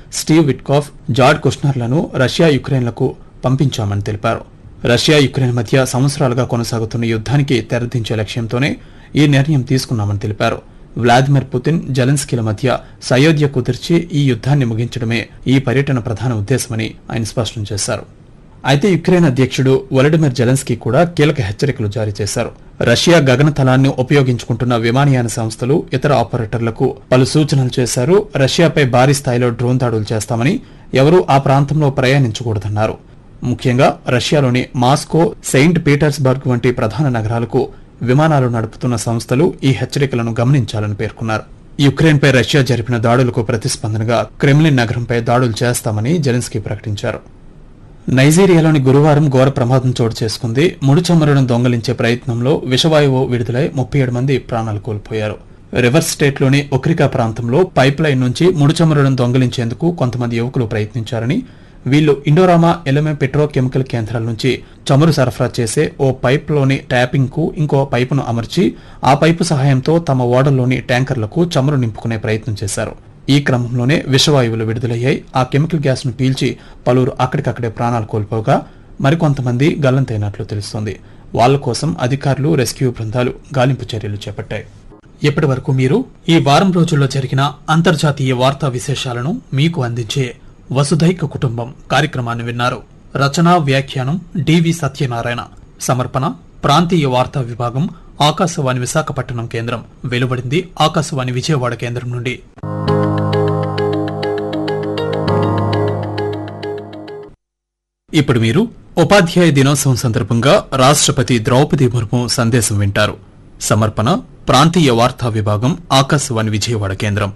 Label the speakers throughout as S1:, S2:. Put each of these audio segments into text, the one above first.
S1: Steve Witkoff జార్డ్ కుష్నర్లను Russia యుక్రెయిన్లకు పంపించామని తెలిపారు Russia Ukraine మధ్య సంవత్సరాలుగా కొనసాగుతున్న యుద్ధానికి తెరదించే లక్ష్యంతోనే ఈ నిర్ణయం తీసుకున్నామని తెలిపారు వ్లాదిమిర్ పుతిన్ జెలెన్స్కీల మధ్య సయోధ్య కుదిర్చి ఈ యుద్ధాన్ని ముగించడమే ఈ పర్యటన ప్రధాన ఉద్దేశమని ఆయన స్పష్టం చేశారు అయితే యుక్రెయిన్ అధ్యక్షుడు వొలడిమిర్ జెలెన్స్కీ కూడా కీలక హెచ్చరికలు జారీ చేశారు రష్యా గగనతలాన్ని ఉపయోగించుకుంటున్న విమానయాన సంస్థలు ఇతర ఆపరేటర్లకు పలు సూచనలు చేశారు రష్యాపై భారీ స్థాయిలో డ్రోన్ దాడులు చేస్తామని ఎవరూ ఆ ప్రాంతంలో ప్రయాణించకూడదన్నారు ముఖ్యంగా రష్యాలోని మాస్కో సెయింట్ పీటర్స్బర్గ్ వంటి ప్రధాన నగరాలకు విమానాలు నడుపుతున్న సంస్థలు ఈ హెచ్చరికలను గమనించాలని పేర్కొన్నారు యుక్రెయిన్పై రష్యా జరిపిన దాడులకు ప్రతిస్పందనగా క్రెమ్లిన్ నగరంపై దాడులు చేస్తామని జెలెన్స్కీ ప్రకటించారు నైజీరియాలోని గురువారం ఘోర ప్రమాదం చోటు చేసుకుంది ముడి చమురును దొంగలించే ప్రయత్నంలో విషవాయువు విడుదలై ముప్పై ఏడు మంది ప్రాణాలు కోల్పోయారు రివర్స్ స్టేట్లోని ఒక్రికా ప్రాంతంలో పైప్ లైన్ నుంచి ముడి చమురును దొంగలించేందుకు కొంతమంది యువకులు ప్రయత్నించారని వీళ్లు ఇండోరామా ఎలమె పెట్రోకెమికల్ కేంద్రాల నుంచి చమురు సరఫరా చేసే ఓ పైప్లోని ట్యాపింగ్ కు ఇంకో పైపును అమర్చి ఆ పైపు సహాయంతో తమ ఓడల్లోని ట్యాంకర్లకు చమురు నింపుకునే ప్రయత్నం చేశారు ఈ క్రమంలోనే విషవాయువులు విడుదలయ్యాయి ఆ కెమికల్ గ్యాస్ ను పీల్చి పలువురు అక్కడికక్కడే ప్రాణాలు కోల్పోగా మరికొంతమంది గల్లంతైనట్లు తెలుస్తోంది వాళ్ల కోసం అధికారులు రెస్క్యూ బృందాలు గాలింపు చర్యలు చేపట్టాయి ఇప్పటి వరకు మీరు ఈ వారం రోజుల్లో జరిగిన అంతర్జాతీయ వార్తా విశేషాలను మీకు అందించే వసుధైక కుటుంబం కార్యక్రమాన్ని విన్నారు రచన వ్యాఖ్యానం డివి సత్యనారాయణ సమర్పణ ప్రాంతీయ వార్తా విభాగం ఆకాశవాణి విశాఖపట్నం కేంద్రం వెలువడింది ఆకాశవాణి విజయవాడ కేంద్రం నుండి ఇప్పుడు మీరు ఉపాధ్యాయ దినోత్సవం సందర్భంగా రాష్ట్రపతి ద్రౌపది ముర్ము సందేశం వింటారు సమర్పణ ప్రాంతీయ వార్తా విభాగం ఆకాశవాణి విజయవాడ కేంద్రం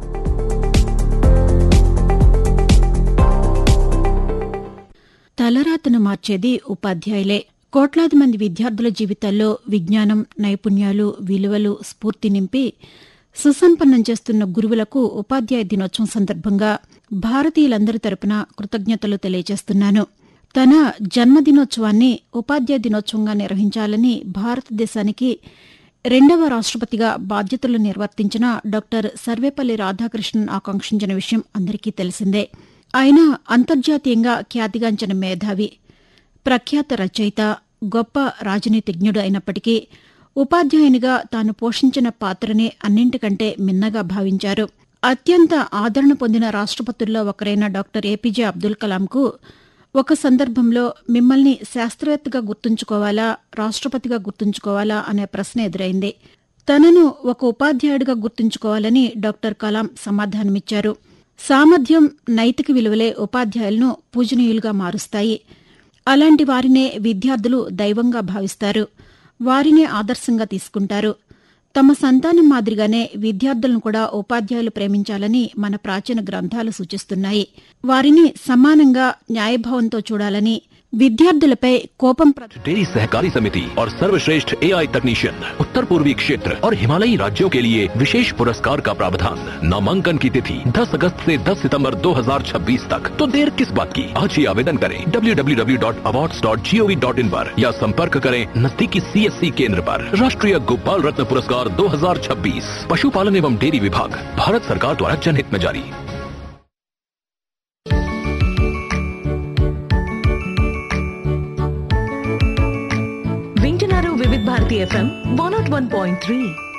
S2: తలరాతను మార్చేది ఉపాధ్యాయులే కోట్లాది మంది విద్యార్థుల జీవితాల్లో విజ్ఞానం నైపుణ్యాలు విలువలు స్ఫూర్తి నింపి సుసంపన్నం చేస్తున్న గురువులకు ఉపాధ్యాయ దినోత్సవం సందర్భంగా భారతీయులందరి తరపున కృతజ్ఞతలు తెలియజేస్తున్నాను తన జన్మదినోత్సవాన్ని ఉపాధ్యాయ దినోత్సవంగా నిర్వహించాలని భారతదేశానికి రెండవ రాష్ట్రపతిగా బాధ్యతలు నిర్వర్తించిన డాక్టర్ సర్వేపల్లి రాధాకృష్ణన్ ఆకాంక్షించిన విషయం అందరికీ తెలిసిందే ఆయన అంతర్జాతీయంగా ఖ్యాతిగాంచిన మేధావి ప్రఖ్యాత రచయిత గొప్ప రాజనీతిజ్ఞుడు అయినప్పటికీ ఉపాధ్యాయునిగా తాను పోషించిన పాత్రనే అన్నింటికంటే మిన్నగా భావించారు అత్యంత ఆదరణ పొందిన రాష్ట్రపతుల్లో ఒకరైన డాక్టర్ ఏపీజే అబ్దుల్ కలాంకు ఒక సందర్భంలో మిమ్మల్ని శాస్త్రవేత్తగా గుర్తుంచుకోవాలా రాష్ట్రపతిగా గుర్తుంచుకోవాలా అనే ప్రశ్న ఎదురైంది తనను ఒక ఉపాధ్యాయుడిగా గుర్తుంచుకోవాలని డాక్టర్ కలాం సమాధానమిచ్చారు సామర్థ్యం నైతిక విలువలే ఉపాధ్యాయులను పూజనీయులుగా మారుస్తాయి అలాంటి వారినే విద్యార్థులు దైవంగా భావిస్తారు వారినే ఆదర్శంగా తీసుకుంటారు తమ సంతానం మాదిరిగానే విద్యార్థులను కూడా ఉపాధ్యాయులు ప్రేమించాలని మన ప్రాచీన గ్రంథాలు సూచిస్తున్నాయి వారిని సమానంగా న్యాయభావంతో చూడాలని విద్యార్థులపై కోపం ప్ర-
S3: डेरी सहकारी समिति और सर्वश्रेष्ठ एआई तकनीशियन उत्तर पूर्वी क्षेत्र और हिमालयी राज्यों के लिए विशेष पुरस्कार का प्रावधान नामांकन की तिथि 10 अगस्त से 10 सितंबर 2026 तक तो देर किस बात की आज ही आवेदन करें www.awards.gov.in पर या संपर्क करें नजदीकी सीएससी केंद्र पर राष्ट्रीय गोपाल रत्न पुरस्कार 2026 पशुपालन एवं डेयरी विभाग भारत सरकार द्वारा जनहित में जारी
S4: వింటున్నారు Vividh Bharati FM one nought one point three